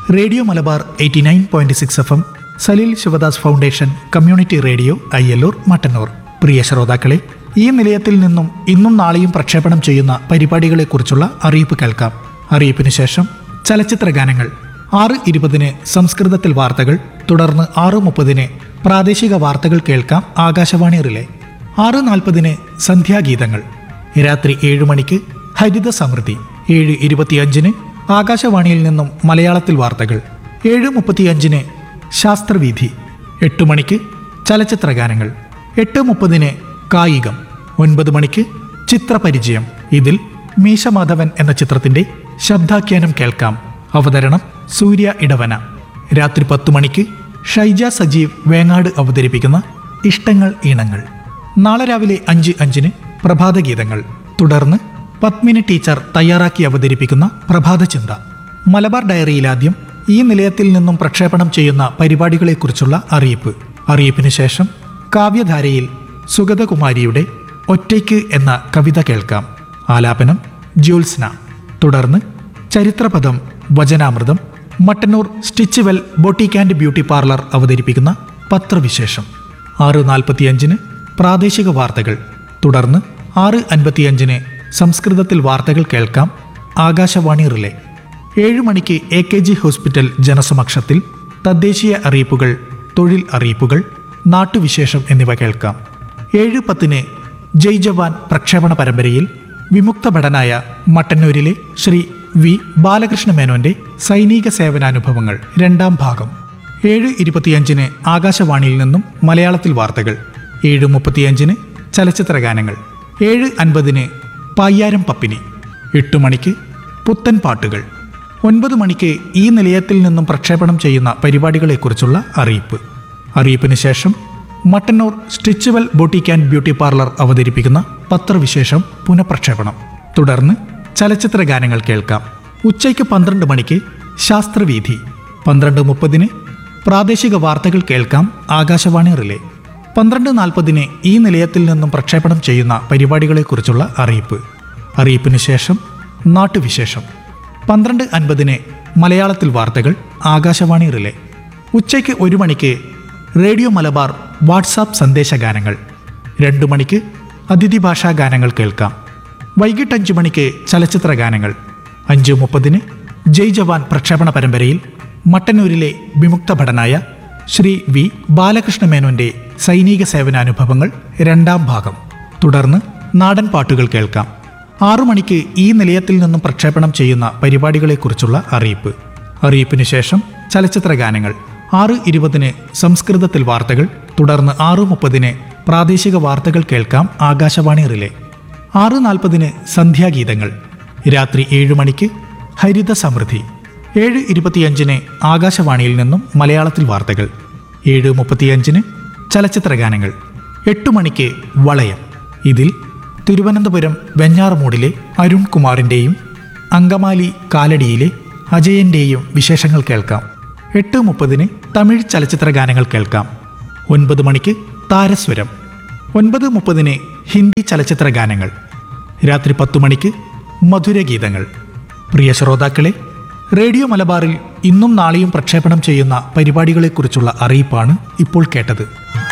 radio Malabar eighty nine point six F M Saleel Shivadas foundation community radio Ayyallur Mattannur പ്രിയ ശ്രോതാക്കളെ ഈ നിലയത്തിൽ നിന്നും ഇന്നും നാളെയും പ്രക്ഷേപണം ചെയ്യുന്ന പരിപാടികളെക്കുറിച്ചുള്ള അറിയിപ്പ് കേൾക്കാം അറിയിപ്പിന് ശേഷം ചലച്ചിത്ര ഗാനങ്ങൾ ആറ് ഇരുപതിന് സംസ്കൃതത്തിൽ വാർത്തകൾ തുടർന്ന് ആറ് മുപ്പതിന് പ്രാദേശിക വാർത്തകൾ കേൾക്കാം ആകാശവാണി റിലേ ആറ് നാൽപ്പതിന് സന്ധ്യാഗീതങ്ങൾ രാത്രി ഏഴ് മണിക്ക് ഹരിത സമൃദ്ധി ഏഴ് ഇരുപത്തിയഞ്ചിന് ആകാശവാണിയിൽ നിന്നും മലയാളത്തിൽ വാർത്തകൾ ഏഴ് മുപ്പത്തിയഞ്ചിന് ശാസ്ത്രവീഥി എട്ട് മണിക്ക് ചലച്ചിത്ര ഗാനങ്ങൾ എട്ട് മുപ്പതിന് കായികം ഒൻപത് മണിക്ക് ചിത്രപരിചയം ഇതിൽ മീശമാധവൻ എന്ന ചിത്രത്തിന്റെ ശബ്ദാഖ്യാനം കേൾക്കാം അവതരണം സൂര്യ ഇടവന രാത്രി പത്തു മണിക്ക് ഷൈജ സജീവ് വേങ്ങാട് അവതരിപ്പിക്കുന്ന ഇഷ്ടങ്ങൾ ഈണങ്ങൾ നാളെ രാവിലെ അഞ്ച് അഞ്ചിന് പ്രഭാതഗീതങ്ങൾ തുടർന്ന് പത്മിനി ടീച്ചർ തയ്യാറാക്കി അവതരിപ്പിക്കുന്ന പ്രഭാതചിന്ത മലബാർ ഡയറിയിലാദ്യം ഈ നിലയത്തിൽ നിന്നും പ്രക്ഷേപണം ചെയ്യുന്ന പരിപാടികളെക്കുറിച്ചുള്ള അറിയിപ്പ് അറിയിപ്പിന് ശേഷം കാവ്യധാരയിൽ സുഗതകുമാരിയുടെ ഒറ്റയ്ക്ക് എന്ന കവിത കേൾക്കാം ആലാപനം ജ്യോത്സ്ന തുടർന്ന് ചരിത്രപദം വചനാമൃതം Mattannur Stitchwell boutique and beauty parlour അവതരിപ്പിക്കുന്ന പത്രവിശേഷം ആറ് നാൽപ്പത്തിയഞ്ചിന് പ്രാദേശിക വാർത്തകൾ തുടർന്ന് ആറ് അൻപത്തിയഞ്ചിന് സംസ്കൃതത്തിൽ വാർത്തകൾ കേൾക്കാം ആകാശവാണി റിലേ ഏഴ് മണിക്ക് എ കെ ജി ഹോസ്പിറ്റൽ ജനസമക്ഷത്തിൽ തദ്ദേശീയ അറിയിപ്പുകൾ തൊഴിൽ അറിയിപ്പുകൾ നാട്ടുവിശേഷം എന്നിവ കേൾക്കാം ഏഴ് പത്തിന് ജയ് ജവാൻ പ്രക്ഷേപണ പരമ്പരയിൽ വിമുക്ത ഭടനായ മട്ടന്നൂരിലെ ശ്രീ വി ബാലകൃഷ്ണ മേനോന്റെ സൈനിക സേവനാനുഭവങ്ങൾ രണ്ടാം ഭാഗം ഏഴ് ഇരുപത്തിയഞ്ചിന് ആകാശവാണിയിൽ നിന്നും മലയാളത്തിൽ വാർത്തകൾ ഏഴ് മുപ്പത്തിയഞ്ചിന് ചലച്ചിത്ര ഗാനങ്ങൾ ഏഴ് അൻപതിന് പായ്യാരം പപ്പിനി എട്ട് മണിക്ക് പുത്തൻ പാട്ടുകൾ ഒൻപത് മണിക്ക് ഈ നിലയത്തിൽ നിന്നും പ്രക്ഷേപണം ചെയ്യുന്ന പരിപാടികളെക്കുറിച്ചുള്ള അറിയിപ്പ് അറിയിപ്പിന് ശേഷം Mattannur Stitchwell boutique and beauty parlour അവതരിപ്പിക്കുന്ന പത്രവിശേഷം പുനഃപ്രക്ഷേപണം തുടർന്ന് ചലച്ചിത്ര ഗാനങ്ങൾ കേൾക്കാം ഉച്ചയ്ക്ക് പന്ത്രണ്ട് മണിക്ക് ശാസ്ത്രവീഥി പന്ത്രണ്ട് മുപ്പതിന് പ്രാദേശിക വാർത്തകൾ കേൾക്കാം ആകാശവാണി റിലേ പന്ത്രണ്ട് നാൽപ്പതിന് ഈ നിലയത്തിൽ നിന്നും പ്രക്ഷേപണം ചെയ്യുന്ന പരിപാടികളെക്കുറിച്ചുള്ള അറിയിപ്പ് അറിയിപ്പിന് ശേഷം നാട്ടുവിശേഷം പന്ത്രണ്ട് അൻപതിന് മലയാളത്തിൽ വാർത്തകൾ ആകാശവാണി റിലേ ഉച്ചയ്ക്ക് ഒരു മണിക്ക് റേഡിയോ മലബാർ വാട്സാപ്പ് സന്ദേശഗാനങ്ങൾ രണ്ടു മണിക്ക് അതിഥി ഭാഷാ ഗാനങ്ങൾ കേൾക്കാം വൈകിട്ട് അഞ്ച് മണിക്ക് ചലച്ചിത്ര ഗാനങ്ങൾ അഞ്ച് മുപ്പതിന് ജയ് ജവാൻ പ്രക്ഷേപണ പരമ്പരയിൽ മട്ടന്നൂരിലെ വിമുക്ത ഭടനായ ശ്രീ വി ബാലകൃഷ്ണ മേനോന്റെ സൈനിക സേവനാനുഭവങ്ങൾ രണ്ടാം ഭാഗം തുടർന്ന് നാടൻ പാട്ടുകൾ കേൾക്കാം ആറു മണിക്ക് ഈ നിലയത്തിൽ നിന്നും പ്രക്ഷേപണം ചെയ്യുന്ന പരിപാടികളെക്കുറിച്ചുള്ള അറിയിപ്പ് അറിയിപ്പിന് ശേഷം ചലച്ചിത്ര ഗാനങ്ങൾ ആറ് ഇരുപതിന് സംസ്കൃതത്തിൽ വാർത്തകൾ തുടർന്ന് ആറ് മുപ്പതിന് പ്രാദേശിക വാർത്തകൾ കേൾക്കാം ആകാശവാണി റിലേ ആറ് നാൽപ്പതിന് സന്ധ്യാഗീതങ്ങൾ രാത്രി ഏഴ് മണിക്ക് ഹരിത സമൃദ്ധി ഏഴ് ഇരുപത്തിയഞ്ചിന് ആകാശവാണിയിൽ നിന്നും മലയാളത്തിൽ വാർത്തകൾ ഏഴ് മുപ്പത്തിയഞ്ചിന് ചലച്ചിത്ര ഗാനങ്ങൾ എട്ട് മണിക്ക് വളയം ഇതിൽ തിരുവനന്തപുരം വെഞ്ഞാറമൂടിലെ അരുൺ കുമാറിൻ്റെയും അങ്കമാലി കാലടിയിലെ അജയൻ്റെയും വിശേഷങ്ങൾ കേൾക്കാം എട്ട് മുപ്പതിന് തമിഴ് ചലച്ചിത്ര ഗാനങ്ങൾ കേൾക്കാം ഒൻപത് മണിക്ക് താരസ്വരം ഒൻപത് മുപ്പതിന് ഹിന്ദി ചലച്ചിത്ര ഗാനങ്ങൾ രാത്രി പത്തു മണിക്ക് മധുരഗീതങ്ങൾ പ്രിയ ശ്രോതാക്കളെ റേഡിയോ മലബാറിൽ ഇന്നും നാളെയും പ്രക്ഷേപണം ചെയ്യുന്ന പരിപാടികളെക്കുറിച്ചുള്ള അറിയിപ്പാണ് ഇപ്പോൾ കേട്ടത്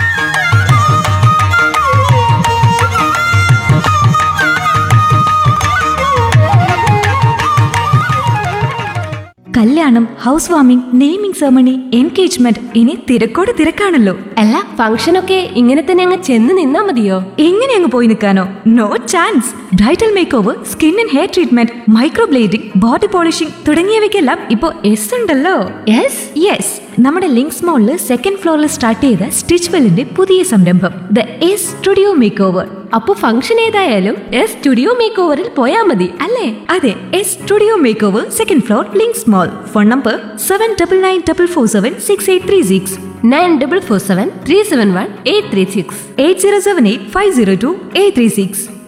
കല്യാണം house warming naming ceremony engagement ഇനി തിരക്കോട് തിരക്കാണല്ലോ അല്ല ഫംഗ്ഷനൊക്കെ ഇങ്ങനെ തന്നെ അങ്ങ് ചെന്ന് നിന്നാ മതിയോ എങ്ങനെ അങ്ങ് പോയി നിൽക്കാനോ no chance bridal make over skin and hair treatment microblading body polishing തുടങ്ങിയവയ്ക്കെല്ലാം ഇപ്പോ എസ് ഉണ്ടല്ലോ യെസ് യെസ് നമ്മുടെ ലിങ്ക്സ് മോളിൽ സെക്കൻഡ് ഫ്ലോറിൽ സ്റ്റാർട്ട് ചെയ്ത സ്റ്റിച്ച് വെല്ലിന്റെ പുതിയ സംരംഭം the S studio make over അപ്പൊ ഫംഗ്ഷൻ ഏതായാലും എസ് സ്റ്റുഡിയോ മേക്ക് ഓവറിൽ പോയാ മതി അല്ലേ അതെ S studio make over second floor Links mall phone number seven double nine double four seven six eight three six nine double four seven three seven one eight three six eight zero seven eight five zero two eight three six